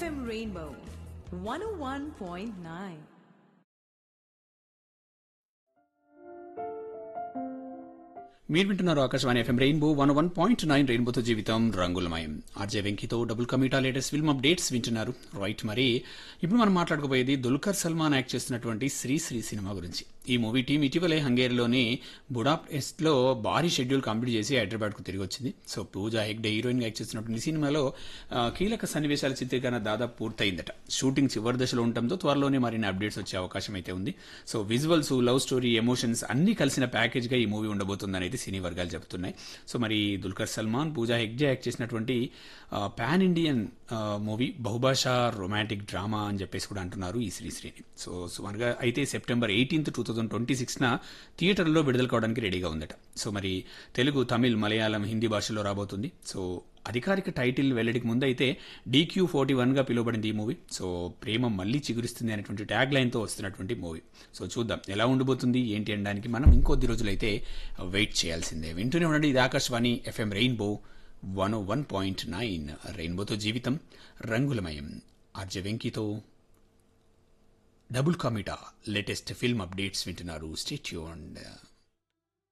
FM Rainbow 101.9. మీరు వింటున్నారు ఆకాశవాణి FM rainbow one one point nine రెయిన్బోతో జీవితం రంగులమయం ఆర్జే వెంకితో డబుల్ కమిటా లేటెస్ట్ ఫిల్మ్ అప్డేట్స్ వింటున్నారు రైట్ మరి ఇప్పుడు మనం మాట్లాడుకోబోయేది దుల్కర్ సల్మాన్ యాక్ట్ చేస్తున్నటువంటి శ్రీ శ్రీ సినిమా గురించి ఈ మూవీ టీం ఇటీవలే హంగేరీలోని బుడాపెస్ట్ లో భారీ షెడ్యూల్ కంప్లీట్ చేసి హైదరాబాద్ కు తిరిగి వచ్చింది సో పూజా హెగ్డే హీరోయిన్ గా యాక్ట్ చేస్తున్నటువంటి ఈ సినిమాలో ఆ, కీలక సన్నివేశాల చిత్రీకరణ దాదాపు పూర్తయిందట షూటింగ్ చివరి దశలో ఉండటంతో త్వరలోనే మరిన్ని అప్డేట్స్ వచ్చే అవకాశం అయితే ఉంది so visuals love story emotions అన్ని కలిసిన ప్యాకేజ్ గా ఈ మూవీ ఉండబోతుందని అయితే సినీ వర్గాలు చెబుతున్నాయి సో మరి దుల్కర్ సల్మాన్ పూజా హెగ్డే యాక్ట్ చేసినటువంటి పాన్ ఇండియన్ మూవీ బహుభాషా రొమాంటిక్ డ్రామా అని చెప్పేసి కూడా అంటున్నారు ఈ శ్రీశ్రీని సో సుమారుగా అయితే September eighteenth two thousand twenty సిక్స్న థియేటర్లో విడుదల కావడానికి రెడీగా ఉందట సో మరి తెలుగు తమిళ్ మలయాళం హిందీ భాషలో రాబోతుంది సో అధికారిక టైటిల్ వెల్లడికి ముందు అయితే డీక్యూ ఫోర్టీ వన్గా పిలువబడింది ఈ మూవీ సో ప్రేమ మళ్ళీ చిగురిస్తుంది అనేటువంటి ట్యాగ్ లైన్తో వస్తున్నటువంటి మూవీ సో చూద్దాం ఎలా ఉండబోతుంది ఏంటి అనడానికి మనం ఇంకొద్ది రోజులైతే వెయిట్ చేయాల్సిందే వింటూనే ఉండండి ఇది Akashvani FM rainbow one one point nine రెయిన్బోతో జీవితం రంగులమయం ఆర్జ వెంకీతో డబుల్ కామిటా లేటెస్ట్ ఫిల్మ్ అప్డేట్స్ వింటున్నారు స్టేట్యూన్